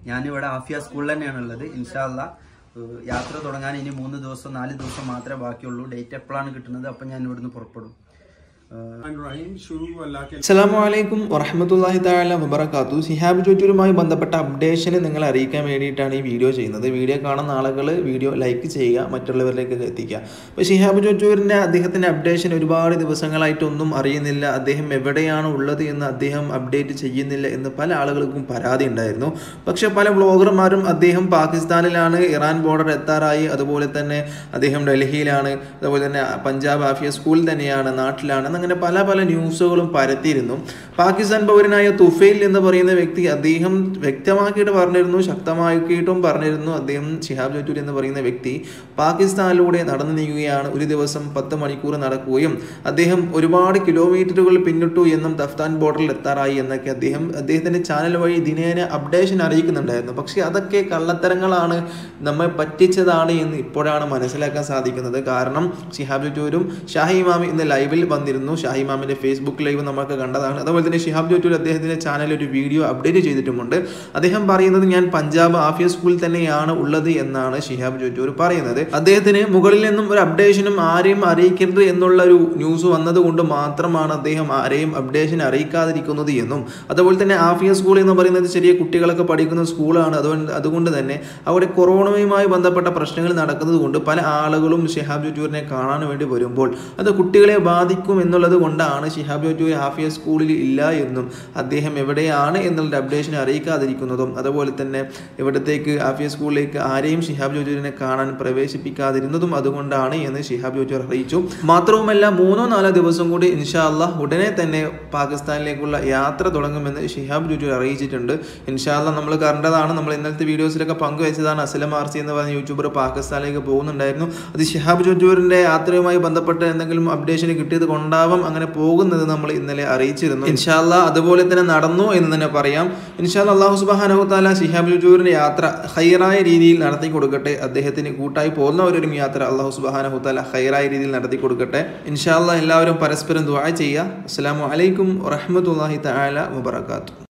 ഞാനിവിടെ ആഫിയ സ്കൂളിൽ തന്നെയാണ് ഉള്ളത് ഇൻഷാല്ല യാത്ര തുടങ്ങാൻ ഇനി മൂന്ന് ദിവസം നാല് ദിവസം മാത്രമേ ബാക്കിയുള്ളൂ ഡേറ്റ് എപ്പോഴാണ് കിട്ടുന്നത് അപ്പം ഞാൻ ഇവിടുന്ന് പുറപ്പെടും ഏഹ് रहीम शुरू अल्लाह के അസ്സലാമു അലൈക്കും വറഹമത്തല്ലാഹി താല വബറകാത്തു സിഹാബ് ജോറ്റൂരുമായി ബന്ധപ്പെട്ട അപ്ഡേഷന് നിങ്ങളെ അറിയിക്കാൻ വേണ്ടിയിട്ടാണ് ഈ വീഡിയോ ചെയ്യുന്നത് വീഡിയോ കാണുന്ന ആളുകൾ വീഡിയോ ലൈക്ക് ചെയ്യുക മറ്റുള്ളവരിലേക്ക് എത്തിക്കുക അപ്പോൾ ഷിഹാബ് ജോറ്റൂരിൻ്റെ അദ്ദേഹത്തിൻ്റെ അപ്ഡേഷൻ ഒരുപാട് ദിവസങ്ങളായിട്ടൊന്നും അറിയുന്നില്ല അദ്ദേഹം എവിടെയാണ് ഉള്ളത് എന്ന് അദ്ദേഹം അപ്ഡേറ്റ് ചെയ്യുന്നില്ല എന്ന് പല ആളുകൾക്കും പരാതി ഉണ്ടായിരുന്നു പക്ഷേ പല വ്ളോഗർമാരും അദ്ദേഹം പാകിസ്ഥാനിലാണ് ഇറാൻ ബോർഡർ എത്താറായി അതുപോലെ തന്നെ അദ്ദേഹം ഡൽഹിയിലാണ് അതുപോലെ തന്നെ പഞ്ചാബ് ആഫിയ സ്കൂളിൽ തന്നെയാണ് നാട്ടിലാണ് അങ്ങനെ പല പല ന്യൂസുകളും പരത്തിയിരുന്നു പാകിസ്ഥാൻ പൗരനായ തുഫൈൽ എന്ന് പറയുന്ന വ്യക്തി അദ്ദേഹം വ്യക്തമാക്കിയിട്ട് പറഞ്ഞിരുന്നു ശക്തമാക്കിയിട്ടും പറഞ്ഞിരുന്നു അദ്ദേഹം ഷിഹാബ് ജോറ്റൂർ എന്ന് പറയുന്ന വ്യക്തി പാകിസ്ഥാനിലൂടെ നടന്നു നീങ്ങുകയാണ് ഒരു ദിവസം പത്ത് മണിക്കൂർ നടക്കുകയും അദ്ദേഹം ഒരുപാട് കിലോമീറ്ററുകൾ പിന്നിട്ടു എന്നും തഫ്താൻ ബോർഡറിൽ എത്താറായി എന്നൊക്കെ അദ്ദേഹം അദ്ദേഹത്തിൻ്റെ ചാനൽ വഴി ദിനേന അപ്ഡേഷൻ അറിയിക്കുന്നുണ്ടായിരുന്നു പക്ഷേ അതൊക്കെ കള്ളത്തരങ്ങളാണ് നമ്മെ പറ്റിച്ചതാണ് എന്ന് ഇപ്പോഴാണ് മനസ്സിലാക്കാൻ സാധിക്കുന്നത് കാരണം ഷിഹാബ് ജോറ്റൂരും ഷാഹി ഇമാമി ഇന്ന് ലൈവിൽ വന്നിരുന്നു ഷാഹി ഇമാമിൻ്റെ ഫേസ്ബുക്ക് ലൈവ് നമുക്ക് കണ്ടതാണ് അതുപോലെ തന്നെ ഷിഹാബ് ജോറ്റൂർ അദ്ദേഹത്തിൻ്റെ ചാനലിൽ ഒരു വീഡിയോ അപ്ഡേറ്റ് ചെയ്തിട്ടുമുണ്ട് അദ്ദേഹം പറയുന്നത് ഞാൻ പഞ്ചാബ് ആഫിയ സ്കൂളിൽ തന്നെയാണ് ഉള്ളത് എന്നാണ് ഷിഹാബ് ജോറ്റൂർ പറയുന്നത് അദ്ദേഹത്തിന് മുകളിൽ നിന്നും ഒരു അപ്ഡേഷനും ആരെയും അറിയിക്കരുത് എന്നുള്ള ഒരു ന്യൂസ് വന്നതുകൊണ്ട് മാത്രമാണ് അദ്ദേഹം ആരെയും അപ്ഡേഷൻ അറിയിക്കാതിരിക്കുന്നത് എന്നും അതുപോലെ തന്നെ ആഫിയ സ്കൂൾ എന്ന് പറയുന്നത് ചെറിയ കുട്ടികളൊക്കെ പഠിക്കുന്ന സ്കൂളാണ് അതുകൊണ്ട് അതുകൊണ്ട് തന്നെ അവിടെ കൊറോണയുമായി ബന്ധപ്പെട്ട പ്രശ്നങ്ങൾ നടക്കുന്നത് കൊണ്ട് പല ആളുകളും ഷിഹാബ് ജോറ്റൂരിനെ കാണാൻ വേണ്ടി വരുമ്പോൾ അത് കുട്ടികളെ ബാധിക്കും എന്നുള്ളത് കൊണ്ടാണ് ഷിഹാബ് ജോറ്റൂർ ആഫിയ സ്കൂളിൽ ഇല്ല എന്നും അദ്ദേഹം എവിടെയാണ് എന്നുള്ള അപ്ഡേഷൻ അറിയിക്കാതിരിക്കുന്നതും അതുപോലെ തന്നെ ഇവിടത്തേക്ക് ആഫിയ സ്കൂളിലേക്ക് ആരെയും ഷിഹാബ് ജോറ്റൂരിനെ കാണാൻ പ്രവേശിപ്പിക്കാതിരുന്നതും അതുകൊണ്ടാണ് എന്ന് ഷിഹാബ് ജോറ്റൂർ അറിയിച്ചു മാത്രവുമല്ല മൂന്നോ നാലോ ദിവസം കൂടി ഇൻഷാ അള്ളാഹ് ഉടനെ തന്നെ പാകിസ്ഥാനിലേക്കുള്ള യാത്ര തുടങ്ങുമെന്ന് ഷിഹാബ് ജോറ്റൂർ അറിയിച്ചിട്ടുണ്ട് ഇൻഷാ അള്ളാഹ് നമ്മൾ കണ്ടതാണ് നമ്മൾ ഇന്നലത്തെ വീഡിയോസിലൊക്കെ പങ്കുവെച്ചതാണ് അസലം ആർസി എന്ന് പറഞ്ഞ യൂട്യൂബർ പാകിസ്ഥാനിലേക്ക് പോകുന്നുണ്ടായിരുന്നു അത് ഷിഹാബ് ജോറ്റൂരിന്റെ യാത്രയുമായി ബന്ധപ്പെട്ട് എന്തെങ്കിലും അപ്ഡേഷൻ കിട്ടിയത് കൊണ്ടാവാം അങ്ങനെ പോകുന്നത് നമ്മൾ ഇന്നലെ അറിയിച്ചിരുന്നു ഇൻഷാല്ല അതുപോലെ തന്നെ നടന്നു എന്ന് തന്നെ പറയാം ഇൻഷാല്ല അള്ളാഹു സുബാനഹു താല ഷിഹാബ് ജുജൂറിന്റെ യാത്ര ഹൈറായ രീതിയിൽ നടത്തി കൊടുക്കട്ടെ അദ്ദേഹത്തിന് കൂട്ടായി പോകുന്നവരും യാത്ര അള്ളാഹു സുബാനഹു താല ഹൈറായ രീതിയിൽ നടത്തി കൊടുക്കട്ടെ ഇൻഷാല്ല എല്ലാവരും പരസ്പരം ദുആ ചെയ്യുക അസ്സലാമു അലൈക്കും വറഹ്മത്തുള്ളാഹി തആല വബറകാതുഹു